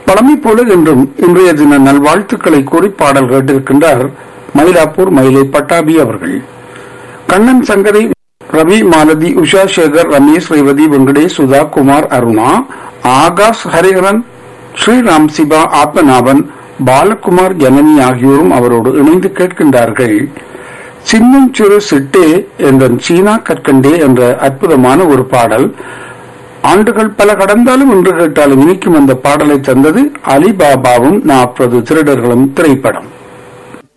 பழமை போல என்றும் இன்றைய தின நல்வாழ்த்துக்களை கூறி பாடல் கேட்டிருக்கின்றார் மயிலாப்பூர் மயிலை பட்டாபி அவர்கள் கண்ணன் சங்கரை ரவி மாலதி உஷா சேகர் ரமேஷ் ரேவதி வெங்கடேஷ் சுதா குமார் அருணா ஆகாஷ் ஹரிஹரன் ஸ்ரீராம் சிவா ஆத்மநாபன் பாலகுமார் ஜனனி ஆகியோரும் அவரோடு இணைந்து கேட்கின்றார்கள் சின்னம் சிறு சிட்டே என்ற சீனா கற்கண்டே என்ற அற்புதமான ஒரு பாடல் ஆண்டுகள் பல கடந்தாலும் இன்று கேட்டாலும் இனிக்கும் அந்த பாடலை தந்தது அலிபாபாவும் நாற்பது திருடர்களும் திரைப்படம்